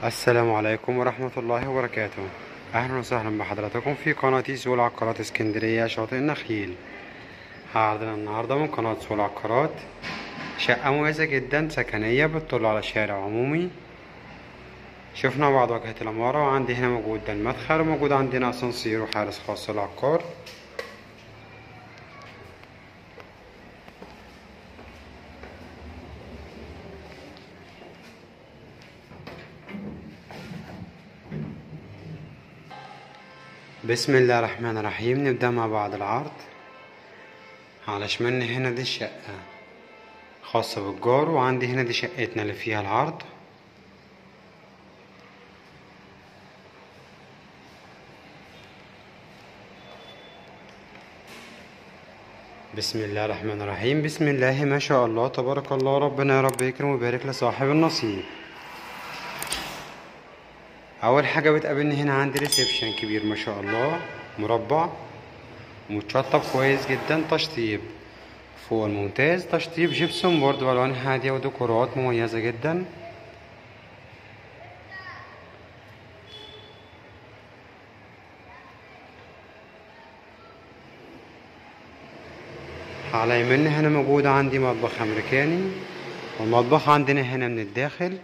السلام عليكم ورحمة الله وبركاته أهلا وسهلا بحضراتكم في قناة سوق العقارات اسكندرية شاطئ النخيل هعرضنا النهاردة من قناة سوق العقارات شقة مميزة جدا سكنية بتطل على شارع عمومي شفنا بعض واجهة العمارة وعندي هنا موجود ده المدخل وموجود عندنا أسانسير وحارس خاص للعقار بسم الله الرحمن الرحيم نبدأ مع بعض العرض على شمالنا هنا دي الشقة خاصة بالجار وعندي هنا دي شقتنا اللي فيها العرض بسم الله الرحمن الرحيم بسم الله ما شاء الله تبارك الله ربنا يا رب يكرم ويبارك لصاحب النصيب اول حاجه بتقابلني هنا عندي ريسبشن كبير ما شاء الله مربع متشطب كويس جدا تشطيب فوق الممتاز تشطيب جبسون بورد والوان هاديه وديكورات مميزه جدا على يمنا هنا موجود عندي مطبخ امريكاني والمطبخ عندنا هنا من الداخل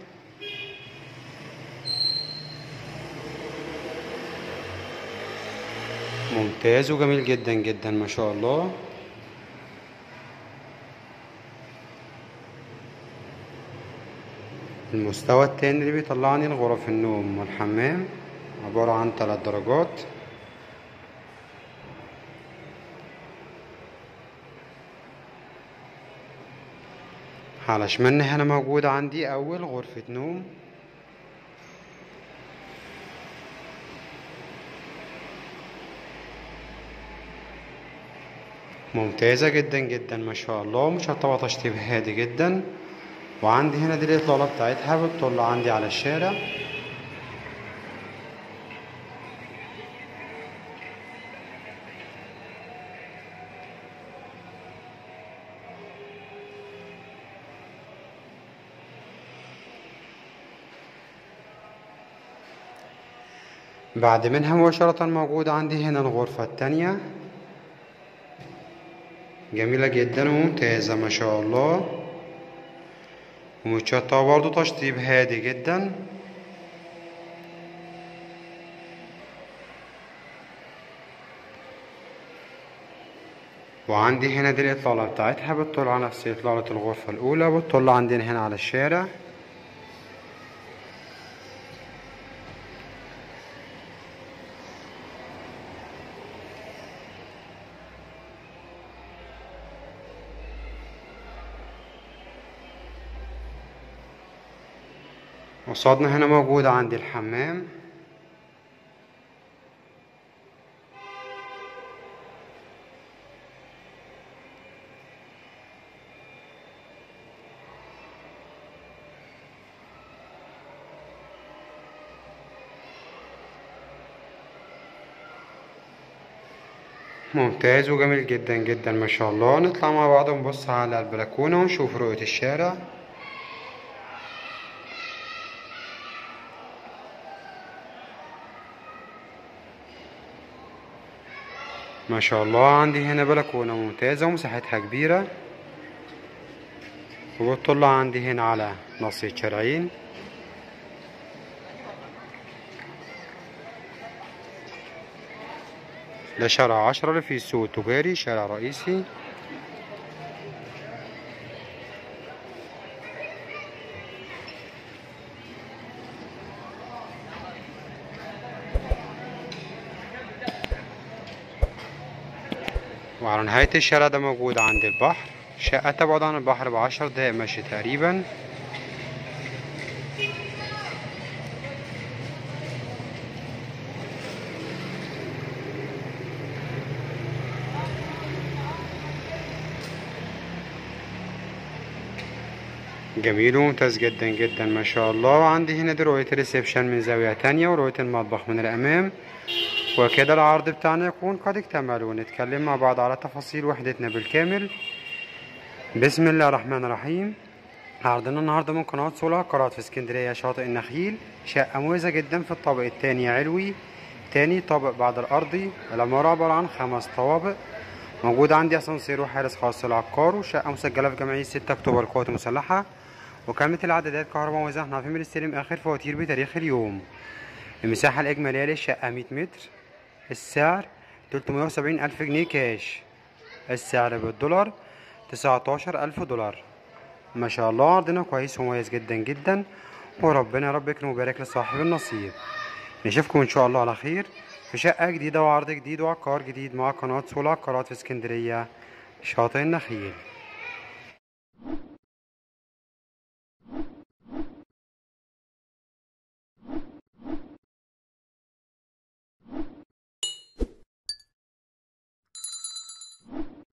ممتاز وجميل جدا جدا ما شاء الله المستوى التاني اللي بيطلعني لغرف النوم والحمام عبارة عن ثلاث درجات على شمالنا هنا موجود عندي أول غرفة نوم ممتازة جدا جدا ما شاء الله مشطبة تشطيب هادي جدا وعندي هنا دي الإطلالة بتاعتها بتطل عندي على الشارع بعد منها مباشرة موجود عندي هنا الغرفة التانية جميلة جدا وممتازة ما شاء الله ومتشطبة برضو تشطيب هادي جدا وعندي هنا دي الإطلالة بتاعتها بتطل على نفس إطلالة الغرفة الأولى بتطل عندنا هنا على الشارع قصادنا هنا موجود عندي الحمام ممتاز وجميل جدا جدا ما شاء الله نطلع مع بعض ونبص على البلكونة ونشوف رؤية الشارع ما شاء الله عندي هنا بلكونة ممتازة ومساحتها كبيرة وبتطلع عندي هنا على ناصية شارعين ده شارع عشرة اللي فيه السوق التجاري شارع رئيسي وعلى نهاية الشارع ده موجود عند البحر شقة تبعد عن البحر بعشر دقايق مشي تقريبا جميل وممتاز جدا جدا ما شاء الله وعندي هنا دي رؤية الريسبشن من زاوية تانية ورؤية المطبخ من الأمام وكده العرض بتاعنا يكون قد اكتمل ونتكلم مع بعض على تفاصيل وحدتنا بالكامل بسم الله الرحمن الرحيم عرضنا النهاردة من قناة سولا عقارات في اسكندرية شاطئ النخيل شقة مميزة جدا في الطابق التاني علوي تاني طابق بعد الأرضي العمارة عبارة عن خمس طوابق موجود عندي أسانسير وحارس خاص للعقار وشقة مسجلة في جمعية 6 أكتوبر القوات المسلحة وكاملة العدادات كهرباء موزعة احنا عارفين بنستلم آخر فواتير بتاريخ اليوم المساحة الإجمالية للشقة 100 متر السعر 370 ألف جنيه كاش السعر بالدولار 19 ألف دولار ما شاء الله عرضنا كويس ومميز جدا جدا وربنا يا رب يكرم ويبارك لصاحب النصيب نشوفكم ان شاء الله على خير في شقة جديدة وعرض جديد وعقار جديد مع قناة سولا عقارات في اسكندرية شاطئ النخيل